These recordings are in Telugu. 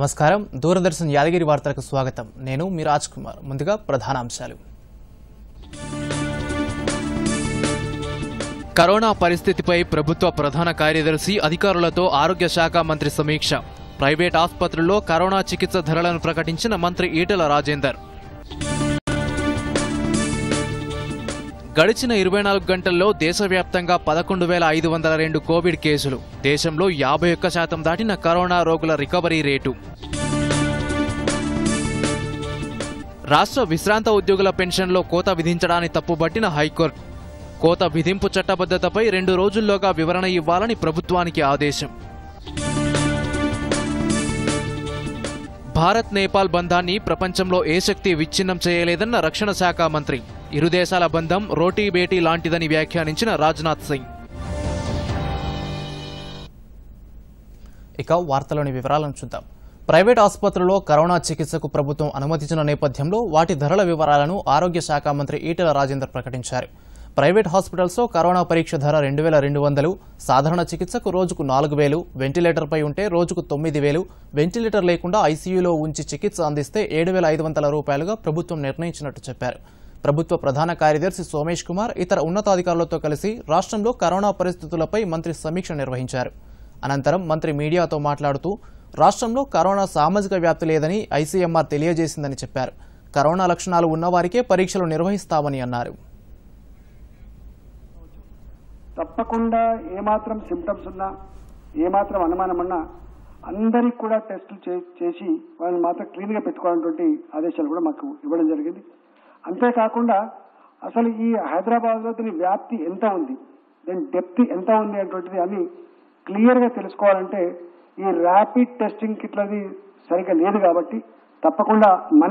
నమస్కారం దూరదర్శన్ యాదగిరి వార్తలకు స్వాగతం నేను మీ రాజ్ కుమార్ ముందుగా ప్రధానాంశాలు కరోనా పరిస్థితిపై ప్రభుత్వ ప్రధాన కార్యదర్శి అధికారులతో ఆరోగ్య శాఖ మంత్రి సమీక్ష ప్రైవేట్ ఆసుపత్రుల్లో కరోనా చికిత్స ధరలను ప్రకటించిన మంత్రి ఈటెల రాజేందర్ గడిచిన ఇరవై నాలుగు గంటల్లో దేశవ్యాప్తంగా పదకొండు వేల ఐదు వందల రెండు కోవిడ్ కేసులు దేశంలో యాభై ఒక్క శాతం దాటిన కరోనా రోగుల రికవరీ రేటు రాష్ట్ర విశ్రాంత ఉద్యోగుల పెన్షన్లో కోత విధించడాన్ని తప్పుబట్టిన హైకోర్టు కోత విధింపు చట్టబద్ధతపై రెండు రోజుల్లోగా వివరణ ఇవ్వాలని ప్రభుత్వానికి ఆదేశం భారత్ నేపాల్ బంధాన్ని ప్రపంచంలో ఏ శక్తి విచ్ఛిన్నం చేయలేదన్న రక్షణ శాఖ మంత్రి ఇరు దేశాల బంధం రోటీ బేటీ లాంటిదని వ్యాఖ్యానించిన రాజ్నాథ్ సింగ్ ఇక వార్తలోని వివరాలను చూద్దాం ప్రైవేట్ ఆసుపత్రుల్లో కరోనా చికిత్సకు ప్రభుత్వం అనుమతించిన నేపథ్యంలో వాటి ధరల వివరాలను ఆరోగ్య శాఖ మంత్రి ఈటెల రాజేందర్ ప్రకటించారు ప్రైవేట్ హాస్పిటల్స్లో కరోనా పరీక్ష ధర రెండు వేల రెండు వందలు సాధారణ చికిత్సకు రోజుకు నాలుగు వేలు వెంటిలేటర్పై ఉంటే రోజుకు తొమ్మిది వేలు వెంటిలేటర్ లేకుండా ఐసీయూలో ఉంచి చికిత్స అందిస్తే ఏడు వేల ఐదు వందల రూపాయలుగా ప్రభుత్వం నిర్ణయించినట్టు చెప్పారు ప్రభుత్వ ప్రధాన కార్యదర్శి సోమేష్ కుమార్ ఇతర ఉన్నతాధికారులతో కలిసి రాష్ట్రంలో కరోనా పరిస్థితులపై మంత్రి సమీక్ష నిర్వహించారు అనంతరం మంత్రి మీడియాతో మాట్లాడుతూ రాష్ట్రంలో కరోనా సామాజిక వ్యాప్తి లేదని ఐసీఎంఆర్ తెలియజేసిందని చెప్పారు కరోనా లక్షణాలు ఉన్నవారికే పరీక్షలు నిర్వహిస్తామని అన్నారు తప్పకుండా ఏమాత్రం సిమ్టమ్స్ ఉన్నా ఏమాత్రం అనుమానం ఉన్నా అందరికి కూడా టెస్టులు చే- చేసి వాళ్ళని మాత్రం క్లీన్గా పెట్టుకోవాలన్నటువంటి ఆదేశాలు కూడా మాకు ఇవ్వడం జరిగింది అంతేకాకుండా అసలు ఈ హైదరాబాద్లో దీని వ్యాప్తి ఎంత ఉంది దీని డెప్త్ ఎంత ఉంది అనేటువంటిది అన్ని క్లియర్గా తెలుసుకోవాలంటే ఈ ర్యాపిడ్ టెస్టింగ్ కిట్లది సరిగ్గా లేదు కాబట్టి తప్పకుండా మన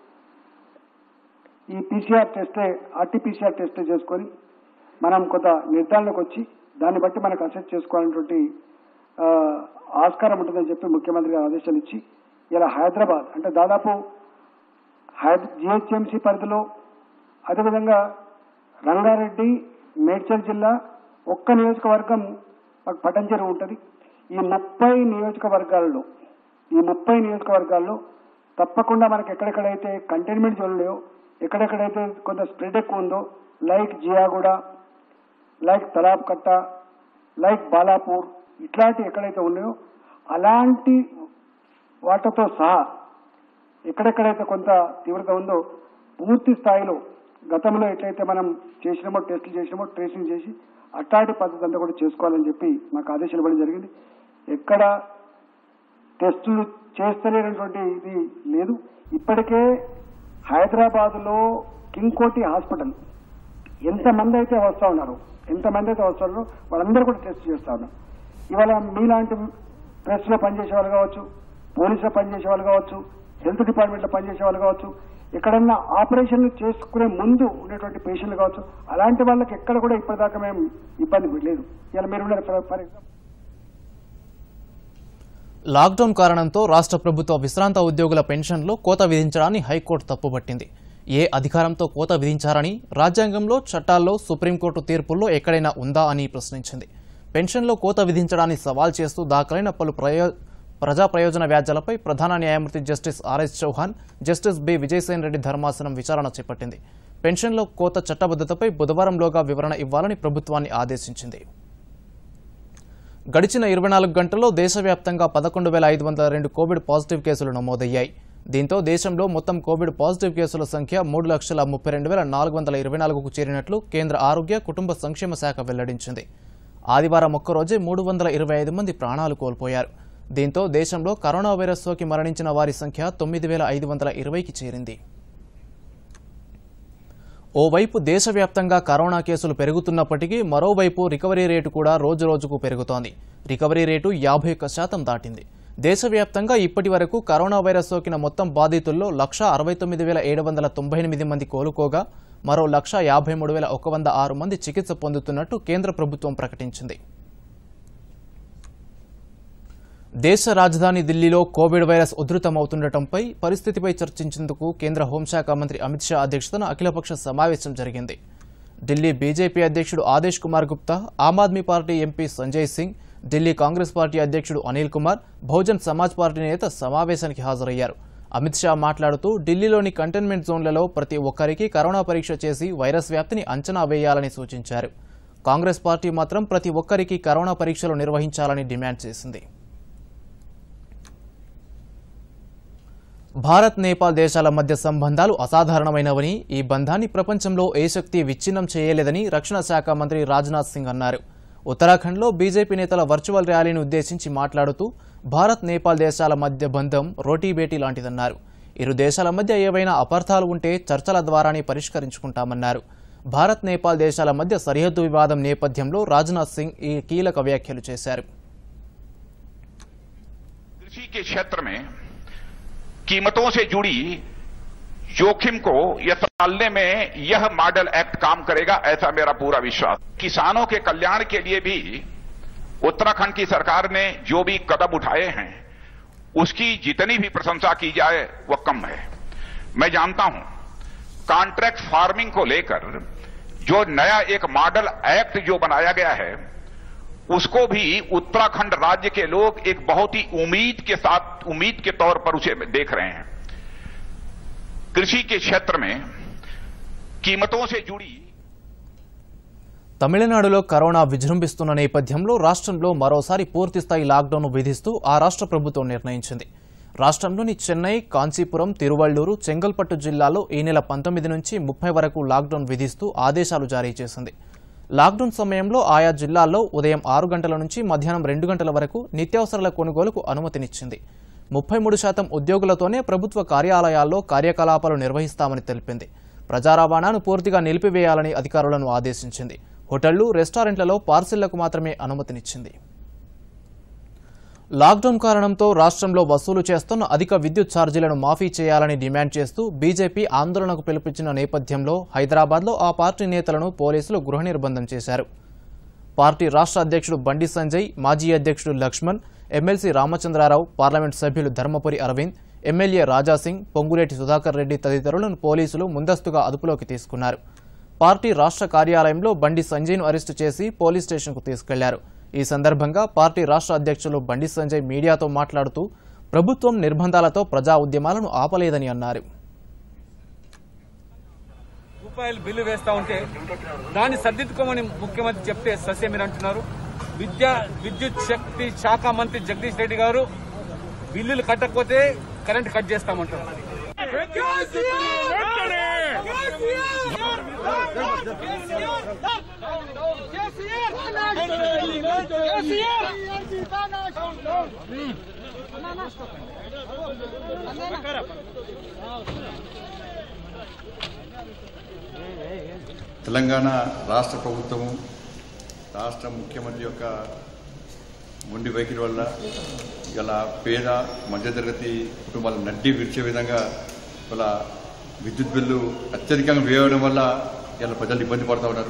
ఈ పీసీఆర్ టెస్టే ఆర్టీపీసీఆర్ టెస్టే చేసుకొని మనం కొంత నిర్ధారణకు వచ్చి దాన్ని బట్టి మనకు అసెస్ చేసుకోవాలనేటువంటి ఆ, ఆస్కారం ఉంటుందని చెప్పి ముఖ్యమంత్రి గారు ఆదేశాలు ఇచ్చి ఇలా హైదరాబాద్ అంటే దాదాపు జిహెచ్ఎంసీ పరిధిలో అదేవిధంగా రంగారెడ్డి మేడ్చల్ జిల్లా ఒక్క నియోజకవర్గం మాకు పటంచెరు ఉంటుంది ఈ ముప్పై నియోజకవర్గాల్లో ఈ ముప్పై నియోజకవర్గాల్లో తప్పకుండా మనకి ఎక్కడెక్కడైతే కంటైన్మెంట్ జోన్ లేవో ఎక్కడెక్కడైతే కొంత స్ప్రెడ్ ఎక్కువ ఉందో లైక్ జియాగూడ లైక్ తలాబ్ కట్ట లైక్ బాలాపూర్ ఇట్లాంటి ఎక్కడైతే ఉన్నాయో అలాంటి వాటితో సహా ఎక్కడెక్కడైతే కొంత తీవ్రత ఉందో పూర్తి స్థాయిలో గతంలో ఎట్లయితే మనం చేసినామో టెస్టులు చేసినామో ట్రేసింగ్ చేసి అట్లాంటి పద్ధతి అంతా కూడా చేసుకోవాలని చెప్పి మాకు ఆదేశాలు ఇవ్వడం జరిగింది ఎక్కడ టెస్టులు చేస్తలేనటువంటి ఇది లేదు ఇప్పటికే హైదరాబాద్లో కింగ్ కోటి హాస్పిటల్ ఎంతమంది అయితే వస్తా ఉన్నారు ఎంతమంది అయితే వస్తున్నారో వాళ్ళందరూ కూడా టెస్ట్ చేస్తా ఉన్నారు ఇవాళ మీలాంటి ప్రెస్ లో పనిచేసే వాళ్ళు కావచ్చు పోలీసులో పనిచేసే వాళ్ళు కావచ్చు హెల్త్ డిపార్ట్మెంట్ లో పనిచేసే వాళ్ళు కావచ్చు ఎక్కడన్నా ఆపరేషన్లు చేసుకునే ముందు ఉండేటువంటి పేషెంట్లు కావచ్చు అలాంటి వాళ్ళకి ఎక్కడ కూడా ఇప్పటిదాకా మేము ఇబ్బంది లేదు ఇలా మీరు ఉన్నారు ఫర్ ఫర్ ఎగ్జాంపుల్ లాక్డౌన్ కారణంతో రాష్ట్ర ప్రభుత్వ విశ్రాంత ఉద్యోగుల పెన్షన్లో కోత విధించడాన్ని హైకోర్టు తప్పుపట్టింది ఏ అధికారంతో కోత విధించారని రాజ్యాంగంలో చట్టాల్లో సుప్రీంకోర్టు తీర్పుల్లో ఎక్కడైనా ఉందా అని ప్రశ్నించింది పెన్షన్లో కోత విధించడాన్ని సవాల్ చేస్తూ దాఖలైన పలు ప్రయో ప్రజా ప్రయోజన వ్యాజ్యాలపై ప్రధాన న్యాయమూర్తి justice RS Chauhan justice B Vijaysen Reddy ధర్మాసనం విచారణ చేపట్టింది పెన్షన్లో కోత చట్టబద్ధతపై బుధవారంలోగా వివరణ ఇవ్వాలని ప్రభుత్వాన్ని ఆదేశించింది గడిచిన ఇరవై నాలుగు గంటల్లో దేశవ్యాప్తంగా పదకొండు వేల ఐదు వందల రెండు కోవిడ్ పాజిటివ్ కేసులు నమోదయ్యాయి దీంతో దేశంలో మొత్తం కోవిడ్ పాజిటివ్ కేసుల సంఖ్య మూడు లక్షల ముప్పై రెండు వేల నాలుగు వందల ఇరవై నాలుగుకు చేరినట్లు కేంద్ర ఆరోగ్య కుటుంబ సంక్షేమ శాఖ వెల్లడించింది ఆదివారం ఒక్కరోజే మూడు వందల ఇరవై ఐదు మంది ప్రాణాలు కోల్పోయారు దీంతో దేశంలో కరోనా వైరస్ సోకి మరణించిన వారి సంఖ్య తొమ్మిది వేల ఐదు వందల ఇరవైకి చేరింది ఓవైపు దేశవ్యాప్తంగా కరోనా కేసులు పెరుగుతున్నప్పటికీ మరోవైపు రికవరీ రేటు కూడా రోజురోజుకు పెరుగుతోంది రికవరీ రేటు యాభై ఒక్క శాతం దాటింది దేశవ్యాప్తంగా ఇప్పటి వరకు కరోనా వైరస్ సోకిన మొత్తం బాధితుల్లో లక్ష అరవై తొమ్మిది వేల ఏడు వందల తొంభై ఎనిమిది మంది కోలుకోగా మరో లక్ష యాభై మూడు వేల ఒక వంద ఆరు మంది చికిత్స పొందుతున్నట్టు కేంద్ర ప్రభుత్వం ప్రకటించింది దేశ రాజధాని ఢిల్లీలో కోవిడ్ వైరస్ ఉధృతమవుతుండటంపై పరిస్థితిపై చర్చించేందుకు కేంద్ర హోంశాఖ మంత్రి అమిత్ షా అధ్యక్షతన అఖిలపక్ష సమావేశం జరిగింది ఢిల్లీ బీజేపీ అధ్యక్షుడు Adesh Kumar Gupta Aam Aadmi party MP Sanjay Singh Delhi Congress party అధ్యక్షుడు అనిల్ కుమార్ బహుజన్ సమాజ్ పార్టీ నేత సమావేశానికి హాజరయ్యారు అమిత్ షా మాట్లాడుతూ ఢిల్లీలోని కంటైన్మెంట్ జోన్లలో ప్రతి ఒక్కరికి కరోనా పరీక్ష చేసి వైరస్ వ్యాప్తిని అంచనా వేయాలని సూచించారు కాంగ్రెస్ పార్టీ మాత్రం ప్రతి ఒక్కరికి కరోనా పరీక్షలు నిర్వహించాలని డిమాండ్ చేసింది భారత్ నేపాల్ దేశాల మధ్య సంబంధాలు అసాధారణమైనవని ఈ బంధాన్ని ప్రపంచంలో ఏ శక్తి విచ్ఛిన్నం చేయలేదని రక్షణ శాఖ మంత్రి రాజ్నాథ్ సింగ్ అన్నారు ఉత్తరాఖండ్లో బీజేపీ నేతల వర్చువల్ ర్యాలీని ఉద్దేశించి మాట్లాడుతూ భారత్ నేపాల్ దేశాల మధ్య బంధం రోటీబేటీ లాంటిదన్నారు ఇరు దేశాల మధ్య ఏవైనా అపార్థాలు ఉంటే చర్చల ద్వారానే పరిష్కరించుకుంటామన్నారు భారత్ నేపాల్ దేశాల మధ్య సరిహద్దు వివాదం నేపథ్యంలో రాజ్నాథ్ సింగ్ ఈ కీలక వ్యాఖ్యలు చేశారు कृषि के क्षेत्र में कीमतों से जुड़ी जोखिम को यह संभालने में यह मॉडल एक्ट काम करेगा ऐसा मेरा पूरा विश्वास किसानों के कल्याण के लिए भी उत्तराखंड की सरकार ने जो भी कदम उठाए हैं उसकी जितनी भी प्रशंसा की जाए वह कम है मैं जानता हूं कॉन्ट्रैक्ट फार्मिंग को लेकर जो नया एक मॉडल एक्ट जो बनाया गया है उसको भी उत्तराखंड राज्य के लोग एक बहुत ही उम्मीद के साथ उम्मीद के तौर पर उसे देख रहे हैं कृषि के क्षेत्र में कीमतों से जुड़ी తమిళనాడులో కరోనా విజృంభిస్తున్న నేపథ్యంలో రాష్ట్రంలో మరోసారి పూర్తిస్థాయి లాక్డౌన్ విధిస్తూ ఆ రాష్ట్ర ప్రభుత్వం నిర్ణయించింది రాష్ట్రంలోని చెన్నై కాంచీపురం తిరువళ్లూరు చెంగల్పట్టు జిల్లాల్లో ఈ నెల పంతొమ్మిది నుంచి ముప్పై వరకు లాక్డౌన్ విధిస్తూ ఆదేశాలు జారీ చేసింది లాక్డౌన్ సమయంలో ఆయా జిల్లాల్లో ఉదయం ఆరు గంటల నుంచి మధ్యాహ్నం రెండు గంటల వరకు నిత్యావసరాల కొనుగోలుకు అనుమతినిచ్చింది ముప్పై మూడు శాతం ఉద్యోగులతోనే ప్రభుత్వ కార్యాలయాల్లో కార్యకలాపాలు నిర్వహిస్తామని తెలిపింది ప్రజా రవాణాను పూర్తిగా నిలిపివేయాలని అధికారులను ఆదేశించింది హోటళ్లు రెస్టారెంట్లలో పార్సిళ్లకు మాత్రమే అనుమతినిచ్చింది లాక్డౌన్ కారణంతో రాష్ట్రంలో వసూలు చేస్తున్న అధిక విద్యుత్ ఛార్జీలను మాఫీ చేయాలని డిమాండ్ చేస్తూ బీజేపీ ఆందోళనకు పిలుపుచ్చిన నేపథ్యంలో హైదరాబాద్లో ఆ పార్టీ నేతలను పోలీసులు గృహ నిర్బంధం చేశారు పార్టీ రాష్ట్ర అధ్యక్షుడు బండి సంజయ్ మాజీ అధ్యక్షుడు లక్ష్మణ్ ఎమ్మెల్సీ రామచంద్రారావు పార్లమెంట్ సభ్యులు ధర్మపురి అరవింద్ ఎమ్మెల్యే రాజాసింగ్ పొంగులేటి సుధాకర్ రెడ్డి తదితరులను పోలీసులు ముందస్తుగా అదుపులోకి తీసుకున్నారు పార్టీ రాష్ట్ర కార్యాలయంలో బండి సంజయ్ను అరెస్టు చేసి పోలీస్ స్టేషన్కు తీసుకెళ్లారు ఈ సందర్భంగా పార్టీ రాష్ట్ర అధ్యక్షులు బండి సంజయ్ మీడియాతో మాట్లాడుతూ ప్రభుత్వం నిర్బంధాలతో ప్రజా ఉద్యమాలను ఆపలేదని అన్నారు రూపాయలు బిల్లు వేస్తా ఉంటే దాన్ని సర్దిద్దుకోమని ముఖ్యమంత్రి చెప్తే సస్యమీరు అంటున్నారు విద్యా విద్యుత్ శక్తి శాఖ మంత్రి జగదీష్ రెడ్డి గారు బిల్లులు కట్టకపోతే కరెంట్ కట్ చేస్తామంటారు తెలంగాణ రాష్ట్ర ప్రభుత్వము రాష్ట్ర ముఖ్యమంత్రి యొక్క మొండి వైఖరి వల్ల ఇలా పేద మధ్యతరగతి కుటుంబాలు నడ్డి విడిచే విధంగా ఇలా విద్యుత్ బిల్లు అత్యధికంగా వేయడం వల్ల ఇలా ప్రజలు ఇబ్బంది పడుతూ ఉన్నారు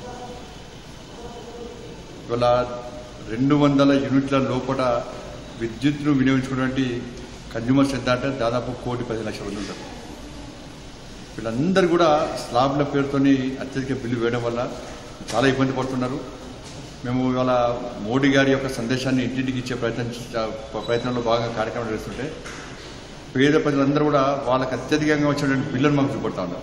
ఇవాళ రెండు వందల యూనిట్ల లోపల విద్యుత్ను వినియోగించుకున్నటువంటి కన్జ్యూమర్స్ ఎంత అంటే దాదాపు కోటి పది లక్షల మంది ఉంటారు వీళ్ళందరూ కూడా స్లాబ్ల పేరుతోని అత్యధిక బిల్లు వేయడం వల్ల చాలా ఇబ్బంది పడుతున్నారు మేము ఇవాళ మోడీ గారి యొక్క సందేశాన్ని ఇంటింటికి ఇచ్చే ప్రయత్నం ప్రయత్నంలో భాగంగా కార్యక్రమం చేస్తుంటే పేద ప్రజలందరూ కూడా వాళ్ళకి అత్యధికంగా వచ్చినటువంటి బిల్లును మాకు చూపడతా ఉన్నారు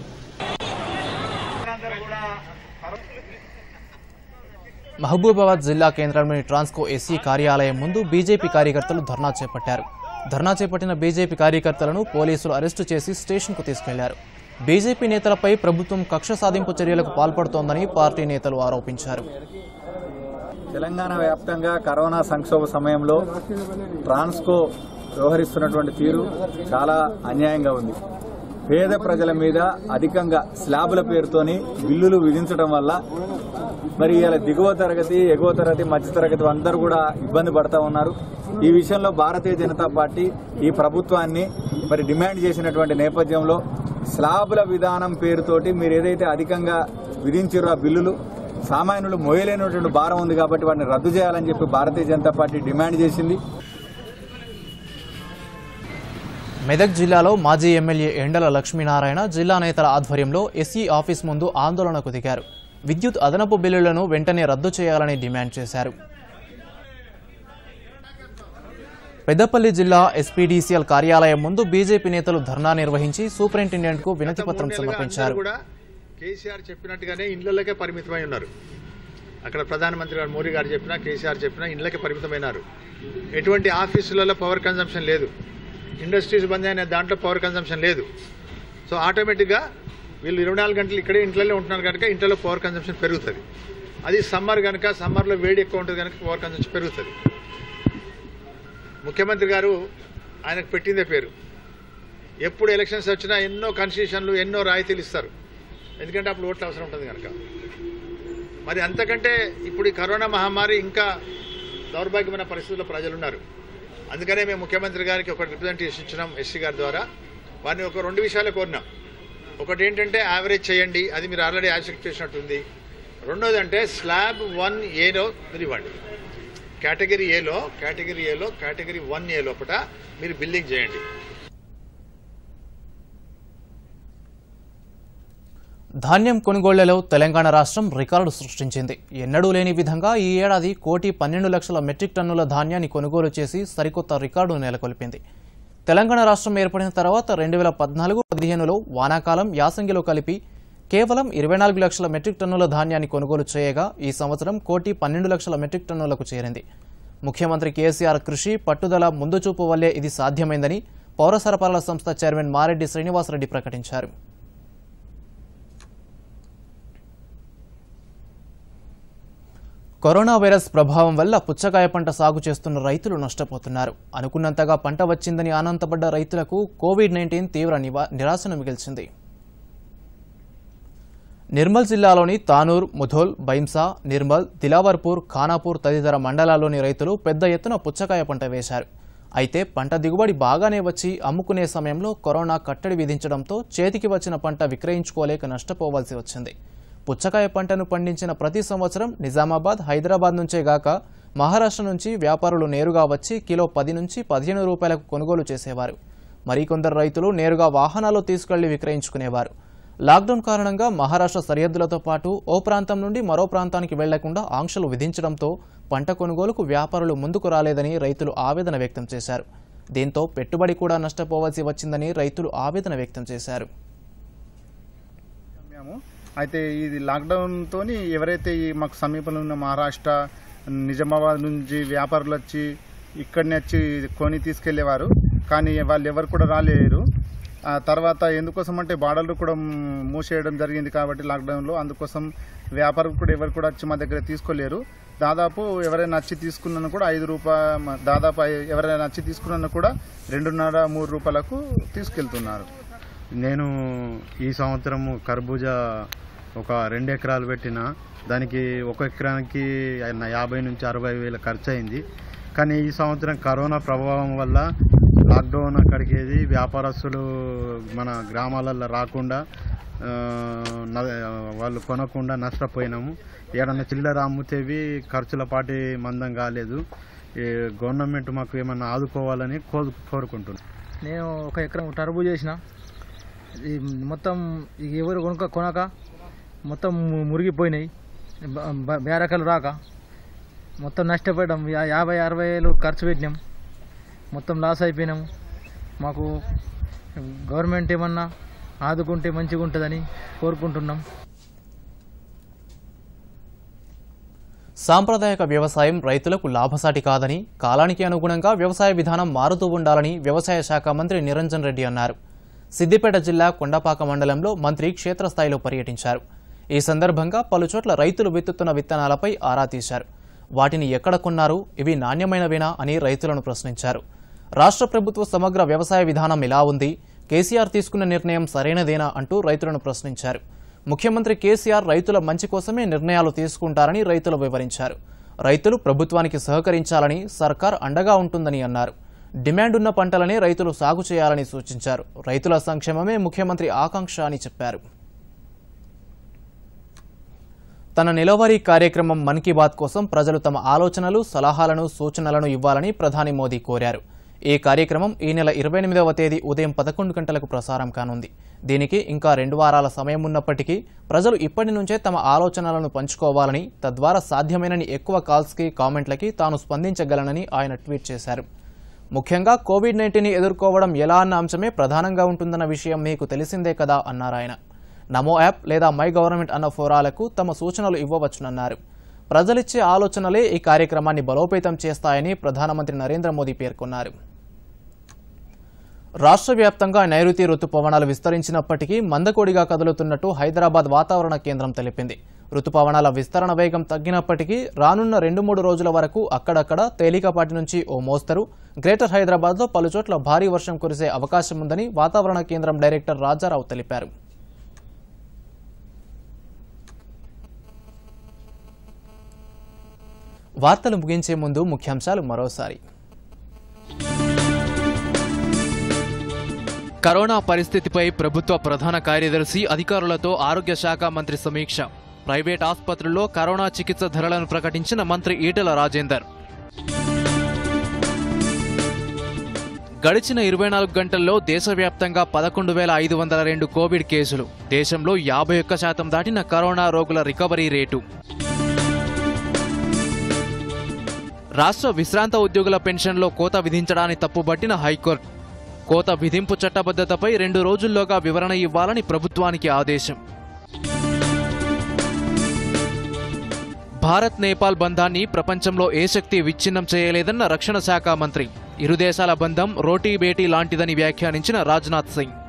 మహబూబాబాద్ జిల్లా కేంద్రంలోని ట్రాన్స్కో ఎస్సీ కార్యాలయం ముందు బీజేపీ కార్యకర్తలు ధర్నా చేపట్టారు ధర్నా చేపట్టిన బీజేపీ కార్యకర్తలను పోలీసులు అరెస్టు చేసి స్టేషన్కు తీసుకెళ్లారు బీజేపీ నేతలపై ప్రభుత్వం కక్ష సాధింపు చర్యలకు పాల్పడుతోందని పార్టీ నేతలు ఆరోపించారు తెలంగాణ వ్యాప్తంగా కరోనా సంక్షోభ సమయంలో ట్రాన్స్కో వ్యవహరిస్తున్నటువంటి తీరు చాలా అన్యాయంగా ఉంది పేద ప్రజల మీద అధికంగా స్లాబుల పేరుతోని బిల్లులు విధించడం వల్ల మరి ఇలా దిగువ తరగతి ఎగువ తరగతి మధ్య తరగతి అందరూ కూడా ఇబ్బంది పడతా ఉన్నారు ఈ విషయంలో భారతీయ జనతా పార్టీ ఈ ప్రభుత్వాన్ని మరి డిమాండ్ చేసినటువంటి నేపథ్యంలో స్లాబుల విధానం పేరుతోటి మీరు ఏదైతే అధికంగా విధించారో ఆ బిల్లులు సామాన్యులు మోయలేనటువంటి భారం ఉంది కాబట్టి వాటిని రద్దు చేయాలని చెప్పి భారతీయ జనతా పార్టీ డిమాండ్ చేసింది మెదక్ జిల్లాలో మాజీ ఎమ్మెల్యే ఎండల లక్ష్మీనారాయణ జిల్లా నేతల ఆధ్వర్యంలో ఎస్ఈ ఆఫీస్ ముందు ఆందోళనకు దిగారు విద్యుత్ అదనపు బిల్లులను వెంటనే రద్దు చేయాలని డిమాండ్ చేశారు పెద్దపల్లి జిల్లా ఎస్పీడీసీఎల్ కార్యాలయం ముందు బీజేపీ నేతలు ధర్నా నిర్వహించి సూపరింటెండెంట్కు వినతి పత్రం గత మూడు నెలలుగా సమర్పించారు అందరూ కూడా కేసీఆర్ చెప్పినట్టుగానే ఇండ్లకే పరిమితమై ఉన్నారు అక్కడ ప్రధానమంత్రి గారు మోడీ గారు చెప్పినా కేసీఆర్ చెప్పినా ఇండ్లకే పరిమితమైనారు ఎటువంటి ఆఫీసులలో పవర్ కన్జంప్షన్ లేదు ఇండస్ట్రీస్ బంద్ అయిన దాంట్లో పవర్ కన్జంప్షన్ లేదు సో ఆటోమేటిక్గా వీళ్ళు ఇరవై నాలుగు గంటలు ఇక్కడే ఇంట్లోనే ఉంటున్నారు కనుక ఇంట్లో పవర్ కన్జంప్షన్ పెరుగుతుంది అది సమ్మర్ కనుక సమ్మర్లో వేడి ఎక్కువ ఉంటుంది కనుక పవర్ కన్జంప్షన్ పెరుగుతుంది ముఖ్యమంత్రి గారు ఆయనకు పెట్టిందే పేరు ఎప్పుడు ఎలక్షన్స్ వచ్చినా ఎన్నో కన్సెషన్లు ఎన్నో రాయితీలు ఇస్తారు ఎందుకంటే అప్పుడు ఓట్లు అవసరం ఉంటుంది కనుక మరి అంతకంటే ఇప్పుడు ఈ కరోనా మహమ్మారి ఇంకా దౌర్భాగ్యమైన పరిస్థితుల్లో ప్రజలు ఉన్నారు అందుకనే మేము ముఖ్యమంత్రి గారికి ఒక రిప్రజెంటేషన్ ఇచ్చినాం ఎస్సీ గారి ద్వారా వారిని ఒక రెండు విషయాలు కోరినాం ఒకటి ఏంటంటే యావరేజ్ చేయండి అది మీరు ఆల్రెడీ యాక్సెప్ట్ చేసినట్టుంది రెండోది అంటే స్లాబ్ వన్ ఏలో మీరు ఇవ్వండి కేటగిరీ ఏలో కేటగిరీ ఏలో కేటగిరీ వన్ ఏ లోపల మీరు బిల్డింగ్ చేయండి ధాన్యం కొనుగోళ్లలో తెలంగాణ రాష్ట్రం రికార్డు సృష్టించింది ఎన్నడూ లేని విధంగా ఈ ఏడాది కోటి పన్నెండు లక్షల మెట్రిక్ టన్నుల ధాన్యాన్ని కొనుగోలు చేసి సరికొత్త రికార్డు నెలకొల్పింది తెలంగాణ రాష్ట్రం ఏర్పడిన తర్వాత రెండు వేల పద్నాలుగు పదిహేనులో వానాకాలం యాసంగిలో కలిపి కేవలం ఇరవై నాలుగు లక్షల మెట్రిక్ టన్నుల ధాన్యాన్ని కొనుగోలు చేయగా ఈ సంవత్సరం కోటి పన్నెండు లక్షల మెట్రిక్ టన్నులకు చేరింది ముఖ్యమంత్రి కేసీఆర్ కృషి పట్టుదల ముందుచూపు వల్లే ఇది సాధ్యమైందని పౌర సరఫరాల సంస్థ చైర్మన్ మారెడ్డి శ్రీనివాసరెడ్డి ప్రకటించారు కరోనా వైరస్ ప్రభావం వల్ల పుచ్చకాయ పంట సాగు చేస్తున్న రైతులు నష్టపోతున్నారు అనుకున్నంతగా పంట వచ్చిందని ఆనందపడ్డ రైతులకు కోవిడ్ నైన్టీన్ తీవ్ర నివా- నిరాశను మిగిల్చింది నిర్మల్ జిల్లాలోని తానూర్ ముధోల్ బైంసా నిర్మల్ దిలావర్పూర్ ఖానాపూర్ తదితర మండలాల్లోని రైతులు పెద్ద ఎత్తున పుచ్చకాయ పంట వేశారు అయితే పంట దిగుబడి బాగానే వచ్చి అమ్ముకునే సమయంలో కరోనా కట్టడి విధించడంతో చేతికి వచ్చిన పంట విక్రయించుకోలేక నష్టపోవాల్సి వచ్చింది పుచ్చకాయ పంటను పండించిన ప్రతి సంవత్సరం నిజామాబాద్ హైదరాబాద్ నుంచే గాక మహారాష్ట్ర నుంచి వ్యాపారులు నేరుగా వచ్చి కిలో పది నుంచి పదిహేను రూపాయలకు కొనుగోలు చేసేవారు మరికొందరు రైతులు నేరుగా వాహనాల్లో తీసుకెళ్లి విక్రయించుకునేవారు లాక్డౌన్ కారణంగా మహారాష్ట్ర సరిహద్దులతో పాటు ఓ ప్రాంతం నుండి మరో ప్రాంతానికి వెళ్లకుండా ఆంక్షలు విధించడంతో పంట కొనుగోలుకు వ్యాపారులు ముందుకు రాలేదని రైతులు ఆవేదన వ్యక్తం చేశారు దీంతో పెట్టుబడి కూడా నష్టపోవాల్సి వచ్చిందని రైతులు ఆవేదన వ్యక్తం చేశారు మేము అయితే ఇది లాక్డౌన్తో ఎవరైతే ఈ మాకు సమీపంలో ఉన్న మహారాష్ట్ర నిజామాబాద్ నుంచి వ్యాపారులు వచ్చి ఇక్కడిని వచ్చి కొని తీసుకెళ్లేవారు కానీ వాళ్ళు ఎవరు కూడా రాలేరు ఆ తర్వాత ఎందుకోసం అంటే బార్డర్లు కూడా మ్, మూసేయడం జరిగింది కాబట్టి లాక్డౌన్లో అందుకోసం వ్యాపారులు కూడా ఎవరు కూడా వచ్చి మా దగ్గర తీసుకోలేరు దాదాపు ఎవరైనా వచ్చి తీసుకున్నా కూడా ఐదు రూపాయ దాదాపు ఐ- ఎవరైనా వచ్చి తీసుకున్నా కూడా రెండున్నర మూడు రూపాయలకు తీసుకెళ్తున్నారు నేను ఈ సంవత్సరము కర్బూజా ఒక రెండు ఎకరాలు పెట్టిన దానికి ఒక ఎకరానికి ఆయన యాభై నుంచి అరవై వేల ఖర్చు అయింది కానీ ఈ సంవత్సరం కరోనా ప్రభావం వల్ల లాక్డౌన్ అక్కడికి ఏది వ్యాపారస్తులు మన గ్రామాలలో రాకుండా ఆ, న- వాళ్ళు కొనకుండా నష్టపోయినాము ఏడన్నా చిల్లర అమ్ముతేవి ఖర్చుల పాటి మందం కాలేదు ఈ గవర్నమెంట్ మాకు ఏమన్నా ఆదుకోవాలని కోరు కోరుకుంటున్నాను నేను ఒక ఎకరం టర్బు చేసిన ఈ మొత్తం ఇక ఎవరు కొనుక కొనక మొత్తం ము- మురిగిపోయినాయి బ- బ- బేరకాలు రాక మొత్తం నష్టపోయాం యా- యాభై అరవై వేలు ఖర్చు పెట్టినాం మొత్తం లాస్ అయిపోయినాం మాకు గవర్నమెంట్ ఏమన్నా ఆదుకుంటే మంచిగా ఉంటుందని కోరుకుంటున్నాం సాంప్రదాయక వ్యవసాయం రైతులకు లాభసాటి కాదని కాలానికి అనుగుణంగా వ్యవసాయ విధానం మారుతూ ఉండాలని వ్యవసాయ శాఖ మంత్రి నిరంజన్ రెడ్డి అన్నారు సిద్దిపేట జిల్లా కొండపాక మండలంలో మంత్రి క్షేత్రస్థాయిలో పర్యటించారు ఈ సందర్భంగా పలుచోట్ల రైతులు విత్తుతున్న విత్తనాలపై ఆరా తీశారు వాటిని ఎక్కడ కొన్నారు ఇవి నాణ్యమైనవేనా అని రైతులను ప్రశ్నించారు రాష్ట్ర ప్రభుత్వ సమగ్ర వ్యవసాయ విధానం ఎలా ఉంది కేసీఆర్ తీసుకున్న నిర్ణయం సరైనదేనా అంటూ రైతులను ప్రశ్నించారు ముఖ్యమంత్రి కేసీఆర్ రైతుల మంచి కోసమే నిర్ణయాలు తీసుకుంటారని రైతులు వివరించారు రైతులు ప్రభుత్వానికి సహకరించాలని సర్కార్ అండగా ఉంటుందని అన్నారు డిమాండ్ ఉన్న పంటలనే రైతులు సాగు చేయాలని సూచించారు రైతుల సంక్షేమమే ముఖ్యమంత్రి ఆకాంక్ష అని చెప్పారు తన నిలవరి కార్యక్రమం మన్ కీ బాత్ కోసం ప్రజలు తమ ఆలోచనలు సలహాలను సూచనలను ఇవ్వాలని ప్రధాని మోదీ కోరారు ఈ కార్యక్రమం ఈ నెల ఇరవై ఎనిమిదవ తేదీ ఉదయం పదకొండు గంటలకు ప్రసారం కానుంది దీనికి ఇంకా రెండు వారాల సమయం ఉన్నప్పటికీ ప్రజలు ఇప్పటి నుంచే తమ ఆలోచనలను పంచుకోవాలని తద్వారా సాధ్యమైనని ఎక్కువ కాల్స్కి కామెంట్లకి తాను స్పందించగలనని ఆయన ట్వీట్ చేశారు ముఖ్యంగా కోవిడ్ నైన్టీన్ ఎదుర్కోవడం ఎలా అన్న అంశమే ప్రధానంగా ఉంటుందన్న విషయం మీకు తెలిసిందే కదా అన్నారాయన నమో యాప్ లేదా మై గవర్నమెంట్ అన్న ఫోరాలకు తమ సూచనలు ఇవ్వవచ్చునన్నారు ప్రజలిచ్చే ఆలోచనలే ఈ కార్యక్రమాన్ని బలోపేతం చేస్తాయని ప్రధానమంత్రి నరేంద్ర మోదీ పేర్కొన్నారు రాష్ట్ర వ్యాప్తంగా నైరుతి రుతుపవనాలు విస్తరించినప్పటికీ మందకొడిగా కదులుతున్నట్టు హైదరాబాద్ వాతావరణ కేంద్రం తెలిపింది రుతుపవనాల విస్తరణ వేగం తగ్గినప్పటికీ రానున్న రెండు మూడు రోజుల వరకు అక్కడక్కడ తేలికపాటి నుంచి ఓ మోస్తరు గ్రేటర్ హైదరాబాద్లో పలుచోట్ల భారీ వర్షం కురిసే అవకాశం ఉందని వాతావరణ కేంద్రం డైరెక్టర్ రాజారావు తెలిపారు వార్తలు ముగించే ముందు ముఖ్యాంశాలు మరోసారి కరోనా పరిస్థితిపై ప్రభుత్వ ప్రధాన కార్యదర్శి అధికారులతో ఆరోగ్య శాఖ మంత్రి సమీక్ష ప్రైవేట్ ఆసుపత్రుల్లో కరోనా చికిత్స ధరలను ప్రకటించిన మంత్రి ఈటెల రాజేందర్ గడిచిన ఇరవై నాలుగు గంటల్లో దేశవ్యాప్తంగా పదకొండు వేల ఐదు వందల రెండు కోవిడ్ కేసులు దేశంలో యాభై ఒక్క శాతం దాటిన కరోనా రోగుల రికవరీ రేటు రాష్ట్ర విశ్రాంత ఉద్యోగుల పెన్షన్లో కోత విధించడాన్ని తప్పుబట్టిన హైకోర్టు కోత విధింపు చట్టబద్ధతపై రెండు రోజుల్లోగా వివరణ ఇవ్వాలని ప్రభుత్వానికి ఆదేశం భారత్ నేపాల్ బంధాన్ని ప్రపంచంలో ఏ శక్తి విచ్ఛిన్నం చేయలేదన్న రక్షణ శాఖ మంత్రి ఇరు దేశాల బంధం రోటీ బేటీ లాంటిదని వ్యాఖ్యానించిన రాజ్నాథ్ సింగ్